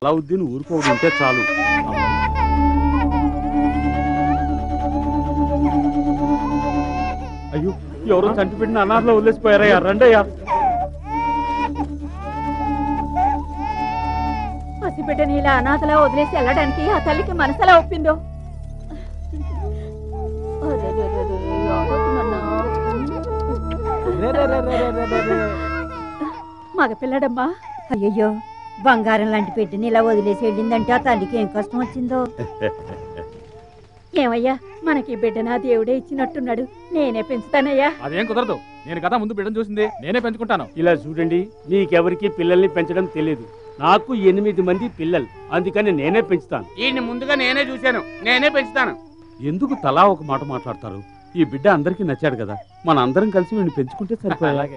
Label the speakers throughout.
Speaker 1: అలావుద్దీన్ ఊరుకోవడం ఉంటే చాలు అయ్యో ఎవరో చంటి పెట్టిన అనాథలో వదిలేసిపోయారయ్యా రండయ్యా
Speaker 2: పసిబిడ్డని ఇలా అనాథలా వదిలేసి వెళ్ళడానికి ఆ తల్లికి మనసులా ఒప్పిందో అరెరెరెరె, ఆడుతున్నా. మగ పిల్లడమ్మా
Speaker 3: అయ్యయ్యో బంగారం లాంటి పెట్టిని ఇలా వదిలేసి వెళ్ళిందంటే ఆ తల్లికి ఏం కష్టం వచ్చిందో
Speaker 2: ఏమయ్యా మనకి బిడ్డనా దేవుడే ఇచ్చినట్టున్నాడు నేనే పెంచుతానయ్యా
Speaker 4: అదేం కుదరదు నేను కదా ముందు బిడ్డను చూసింది నేనే పెంచుకుంటాను
Speaker 1: ఇలా చూడండి మీకెవరికి పిల్లల్ని పెంచడం తెలియదు నాకు ఎనిమిది మంది పిల్లలు అందుకని నేనే పెంచుతాను
Speaker 5: ఈయన్ని ముందుగా నేనే చూశాను నేనే పెంచుతాను
Speaker 1: ఎందుకు తలా ఒక మాట మాట్లాడతారు ఈ బిడ్డ అందరికీ నచ్చాడు కదా మన అందరం కలిసి వీడిని పెంచుకుంటే సరిపోయా
Speaker 4: అలాగే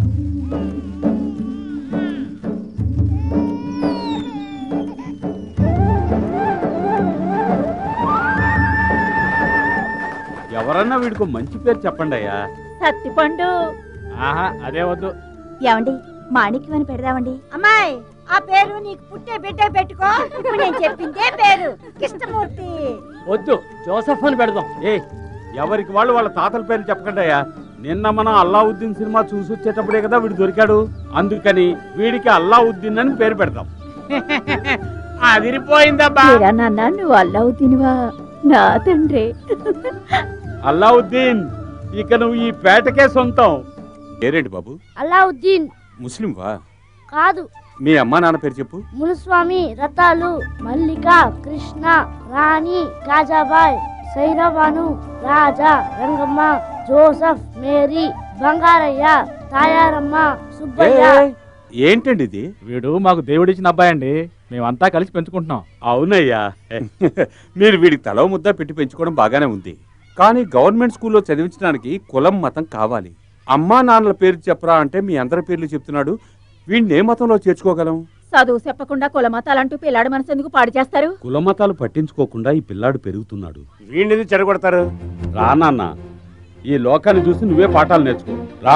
Speaker 1: ఎవరన్నా వీడికి ఓ మంచి పేరు చెప్పండి అయ్యా
Speaker 2: సత్తిపండు
Speaker 4: ఆహా అదే వద్దు
Speaker 3: ఏమండి మాణిక్యం అని పెడదామండి అమ్మాయి ఆ పేరు నీకు పుట్టే బిడ్డ పెట్టుకో ఇప్పుడు నేను చెప్పిందే పేరు కృష్ణమూర్తి
Speaker 1: వద్దు జోసఫ్ అని పెడదాం ఏ ఎవరికి వాళ్ళు వాళ్ళ తాతల పేరు చెప్పకండి అయ్యా నిన్న మనం అల్లావుద్దీన్ సినిమా చూసి వచ్చేటప్పుడే కదా వీడు దొరికాడు అందుకని వీడికి అల్లావుద్దీన్ అని పేరు పెడతాం
Speaker 5: అదిరిపోయిందబ్బా
Speaker 2: మీరా నాన్న నువ్వు అల్లవుతినివా నా తండ్రి
Speaker 1: అల్లావుద్దీన్ ఇక నువ్వు ఈ పేటకే సొంతం
Speaker 6: పేరేంటి బాబు
Speaker 7: అలావుద్దీన్
Speaker 6: ముస్లిం వా
Speaker 7: కాదు
Speaker 6: మీ అమ్మా నాన్న పేరు చెప్పు
Speaker 7: మునుస్వామి రథాలు మల్లిక కృష్ణ రాణి కాజాబాయ్ సైరవాను రాజా రంగమ్మ జోసఫ్ మేరీ బంగారయ్య తాయారమ్మ సుబ్బయ్య
Speaker 6: ఏయ్, ఏంటండి ఇది
Speaker 4: వీడు మాకు దేవుడిచ్చిన అబ్బాయి అండి మేమంతా కలిసి పెంచుకుంటున్నాం
Speaker 1: అవునయ్యా
Speaker 6: మీరు వీడికి తల ముద్ద పెట్టి పెంచుకోవడం బాగానే ఉంది కానీ గవర్నమెంట్ స్కూల్లో చదివించడానికి కులం మతం కావాలి అమ్మా నాన్నల పేరు చెప్పరా అంటే మీ అందరి పేర్లు చెప్తున్నాడు వీడిని ఏ మతంలో చేర్చుకోగలం
Speaker 2: చదువు చెప్పకుండా కులమతాలంటూ పిల్లాడి మనసు ఎందుకు పాడు చేస్తారు
Speaker 1: కులమతాలు పట్టించుకోకుండా ఈ పిల్లాడు పెరుగుతున్నాడు
Speaker 5: వీడిని చెడగొడతారు
Speaker 1: రా నాన్న ఈ లోకాన్ని చూసి నువ్వే పాఠాలు నేర్చుకో రా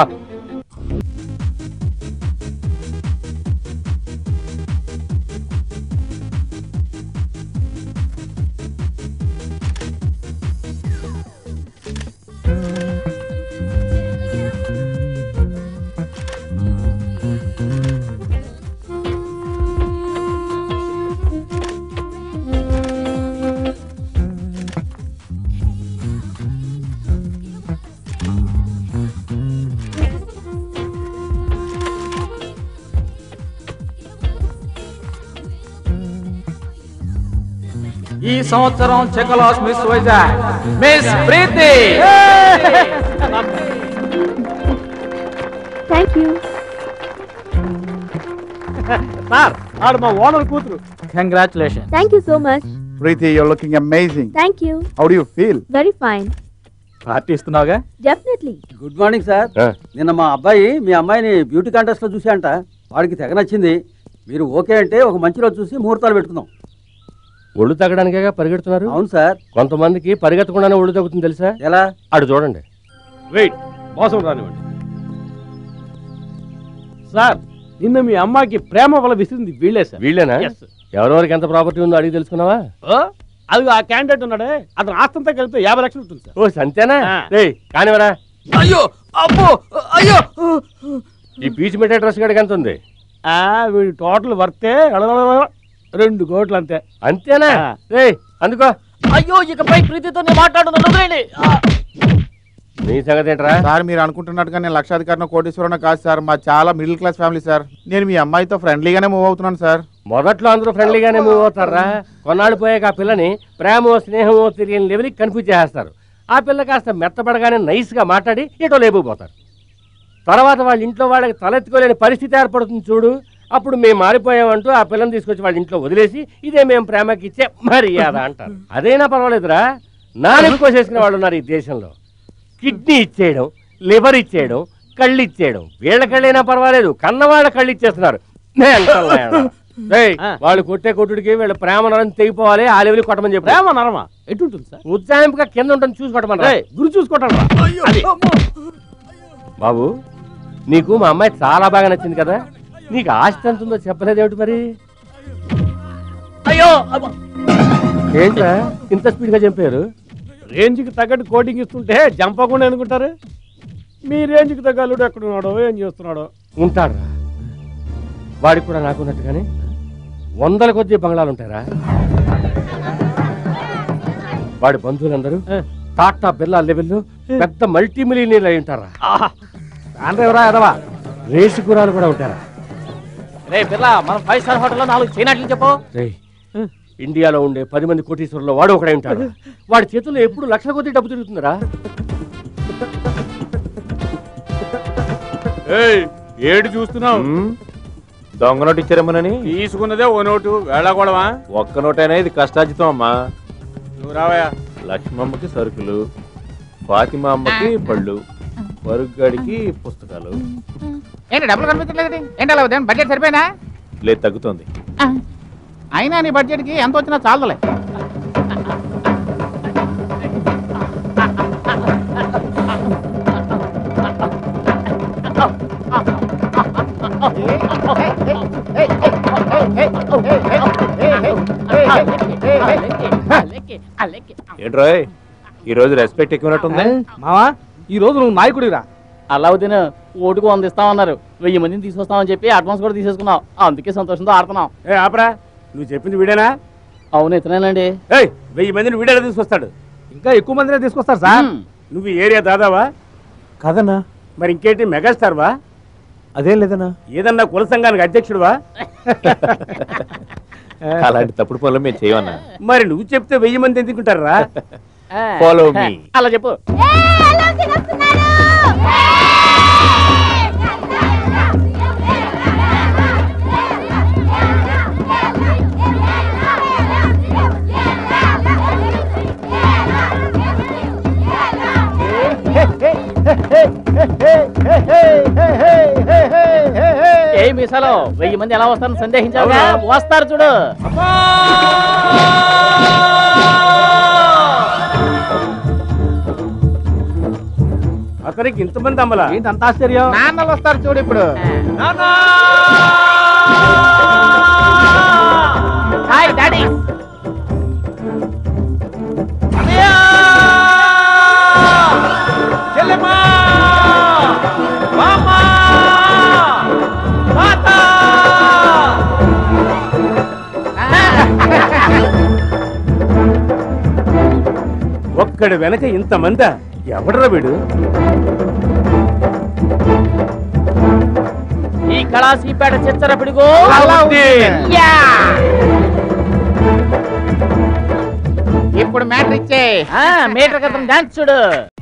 Speaker 4: ఈ సంవత్సరం చెకలాస్ miss Vizag miss Preeti
Speaker 2: thank you
Speaker 1: sir ఆడు మా ఓనర్ కూతురు
Speaker 4: congratulation
Speaker 2: thank you so much
Speaker 8: Preeti, you're looking amazing.
Speaker 2: Thank you
Speaker 8: How do you feel?
Speaker 2: Very fine
Speaker 4: party ఇస్తున్నావుగా
Speaker 2: డెఫినెట్లీ
Speaker 9: గుడ్ మార్నింగ్ సార్ నిన్న మా అబ్బాయి మీ అమ్మాయిని బ్యూటీ కాంటెస్ట్ లో చూశాంట వాడికి తెగ నచ్చింది మీరు ఓకే అంటే ఒక మంచి రోజు చూసి ముహూర్తాలు పెట్టుకుందాం
Speaker 10: ఒళ్ళు తగ్గడానికేగా పరిగెడుతున్నారు
Speaker 9: అవును సార్
Speaker 10: కొంతమందికి పరిగెత్తకుండానే ఒళ్ళు తగ్గుతుంది తెలుసా
Speaker 9: ఎలా
Speaker 10: అటు చూడండి
Speaker 1: వెయిట్ మోసం రానివ్వండి సార్ నిన్న మీ అమ్మాయికి ప్రేమ వల్ల విసిరింది వీళ్ళే సార్
Speaker 10: వీళ్ళేనా
Speaker 1: Yes.
Speaker 10: ఎవరెవరికి ఎంత ప్రాపర్టీ ఉందో అడిగి తెలుసుకున్నావా
Speaker 1: ఓ, అది ఆ క్యాండిడేట్ ఉన్నాడే అతను ఆస్తంతా కలిపితే యాభై లక్షలు ఉంటుంది సార్
Speaker 10: ఓ సంతేనా
Speaker 1: ఆ.
Speaker 10: రే కానివరా
Speaker 4: అయ్యో అబ్బో అయ్యో
Speaker 10: ఈ పీచ్ మిఠాయి డ్రెస్ గడికి ఎంత ఉంది
Speaker 1: ఆ, వీడి టోటల్ వర్తే రెండు కోట్లు అంతే
Speaker 10: అంతేనా
Speaker 1: ఆ.
Speaker 10: రే అందుకో
Speaker 4: అయ్యో ఇకపై ప్రీతితో నేను మాట్లాడుతున్నాను వదిలేయండి. ఆ.
Speaker 10: నీ సంగతి ఏంట్రా
Speaker 8: సార్ మీరు అనుకుంటున్నట్టుగా నేను లక్షాధికారిని కోటీశ్వరం కాదు సార్ మా చాలా మిడిల్ క్లాస్ ఫ్యామిలీ సార్ నేను మీ అమ్మాయితో ఫ్రెండ్లీగానే మూవ్ అవుతున్నాను సార్
Speaker 10: మొదట్లో అందరూ ఫ్రెండ్లీగానే మూవ్ అవుతారా కొన్నాళ్ళు పోయాక ఆ పిల్లని ప్రేమో స్నేహమో తెలియని లెవెల్కి కన్ఫ్యూజ్ చేస్తారు ఆ పిల్ల కాస్త మెత్తబడగానే నైస్గా మాట్లాడి ఎటో లేపుకుపోతారు తర్వాత వాళ్ళ ఇంట్లో వాళ్ళకి తలెత్తుకోలేని పరిస్థితి ఏర్పడుతుంది చూడు అప్పుడు మేము మారిపోయామంటూ ఆ పిల్లని తీసుకొచ్చి వాళ్ళ ఇంట్లో వదిలేసి ఇదే మేము ప్రేమకి ఇచ్చే మర్యాద అంటారు అదైనా పర్వాలేదురా నాలుగు కోసేసుకునే వాళ్ళు ఉన్నారు ఈ దేశంలో కిడ్నీ ఇచ్చేయడం లివర్ ఇచ్చేయడం కళ్ళు ఇచ్చేయడం వీళ్ళ కళ్ళైనా పర్వాలేదు కన్నవాళ్ళ కళ్ళు ఇచ్చేస్తున్నారు మెంటల్ నాయాలా. రేయ్,
Speaker 1: ఆ.
Speaker 10: వాళ్ళు కొట్టే కొట్టుడికి వీళ్ళ ప్రేమ నరం తెగిపోవాలి ఆ లెవెల్ కొట్టమని చెప్పి
Speaker 1: ప్రేమ నరమా ఎటుంటుంది సార్
Speaker 10: ఉజ్జాయింపుగా కింద ఉంటుంది చూసి కొట్టమని
Speaker 1: రేయ్, గురి చూసుకోవటం రా. అది.
Speaker 10: బాబు నీకు మా అమ్మాయి చాలా బాగా నచ్చింది కదా నీకు ఆస్తి ఎంత ఉందో చెప్పలేదేమిటి మరి అయ్యో ఏంట్రా ఇంత స్పీడ్ గా చంపారు రేంజ్కి తగ్గట్టు కోటింగ్ ఇస్తుంటే జంపకుండా అనుకుంటారు మీ రేంజ్కి తగ్గ అల్లుడు ఎక్కడ ఉన్నాడో ఏం చేస్తున్నాడో ఉంటాడు వాడికి కూడా నాకున్నట్టుగానే వందల కొద్ది బంగ్లాలు ఉంటారా వాడి బంధువులందరూ టాటా బిర్లా లెవెల్లో పెద్ద మల్టీ మిలియనీర్ అయి ఉంటారా ఎవరా ఎదవా రేసు గురాలు కూడా ఉంటారా
Speaker 4: రే బిర్లా మనం ఫైవ్ స్టార్ హోటల్లో నాలుగు చేయనట్లు చెప్పు
Speaker 10: రేయ్, ఇండియాలో ఉండే పది మంది కోటీశ్వరుల్లో వాడు ఒకడే ఉంటాడు వాడి చేతుల్లో ఎప్పుడు లక్షల కొద్ది డబ్బు తిరుగుతుందిరా
Speaker 6: ఏయ్, ఏడు చూస్తున్నావు
Speaker 11: దొంగ నోటు ఇచ్చారేమోనని
Speaker 6: తీసుకున్నదే ఓ నోటు వేళాకోవడమా
Speaker 11: ఒక్క నోటైనా ఇది కష్టార్జితం అమ్మా
Speaker 6: నువ్వు రావయ్యా
Speaker 11: లక్ష్మమ్మకి సరుకులు ఫాతిమా అమ్మకి పళ్ళు పరుగ్గాడికి పుస్తకాలు
Speaker 5: ఏంటి డబ్బులు కనిపించట్లేదు ఏంటి అలా ఉదయం బడ్జెట్ సరిపోయినా
Speaker 11: లేదు తగ్గుతోంది
Speaker 5: అయినా నీ బడ్జెట్ కి ఎంత వచ్చినా చాలదులే
Speaker 11: ఏంట్రోయ్ ఈ రోజు రెస్పెక్ట్ ఎక్కువనట్టుంది
Speaker 4: మావా ఈ రోజు నువ్వు నాయకుడిరా అలావుద్దీన్ ఓటుకు వంద ఇస్తామన్నారు వెయ్యి మందిని తీసుకొస్తామని చెప్పి అడ్వాన్స్ కూడా తీసేసుకున్నాం అందుకే సంతోషంతో ఆడుతున్నాం
Speaker 10: ఏ ఆపరా నువ్వు చెప్పింది వీడేనా
Speaker 4: అవును ఇతనేనండి
Speaker 10: ఏయ్ వెయ్యి మందిని వీడేలా తీసుకొస్తాడు
Speaker 4: ఇంకా ఎక్కువ మందినే తీసుకొస్తారు సార్
Speaker 10: నువ్వు ఈ ఏరియా దాదావా
Speaker 11: కాదన్నా
Speaker 10: మరి ఇంకేంటి మెగాస్టార్ వా
Speaker 11: అదేం లేదన్నా
Speaker 10: ఏదన్నా కుల సంఘానికి అధ్యక్షుడువా
Speaker 11: అలాంటి తప్పుడు పనులు మేము చేయమన్నా
Speaker 10: మరి నువ్వు చెప్తే వెయ్యి మంది ఎందుకుంటారా
Speaker 11: Follow me.
Speaker 4: అలా చెప్పు ఏ మీసాలో వెయ్యి మంది ఎలా వస్తారని సందేహించావుగా వస్తారు చూడు
Speaker 10: అతనికి ఇంతమంది అమ్మలా
Speaker 4: ఏంటి అంత ఆశ్చర్యం
Speaker 5: నాన్నలు వస్తారు చూడు ఇప్పుడు
Speaker 4: హాయ్ డాడీ
Speaker 10: ఒక్కడి వెనక ఇంతమందా ఎవడరా వీడు
Speaker 4: ఈ కళాసీపేట చిచ్చర పిడుగు యా!
Speaker 5: ఇప్పుడు మ్యాటర్ ఇచ్చే
Speaker 4: ఆ, మీటర్ క్రితం డాన్స్ చూడు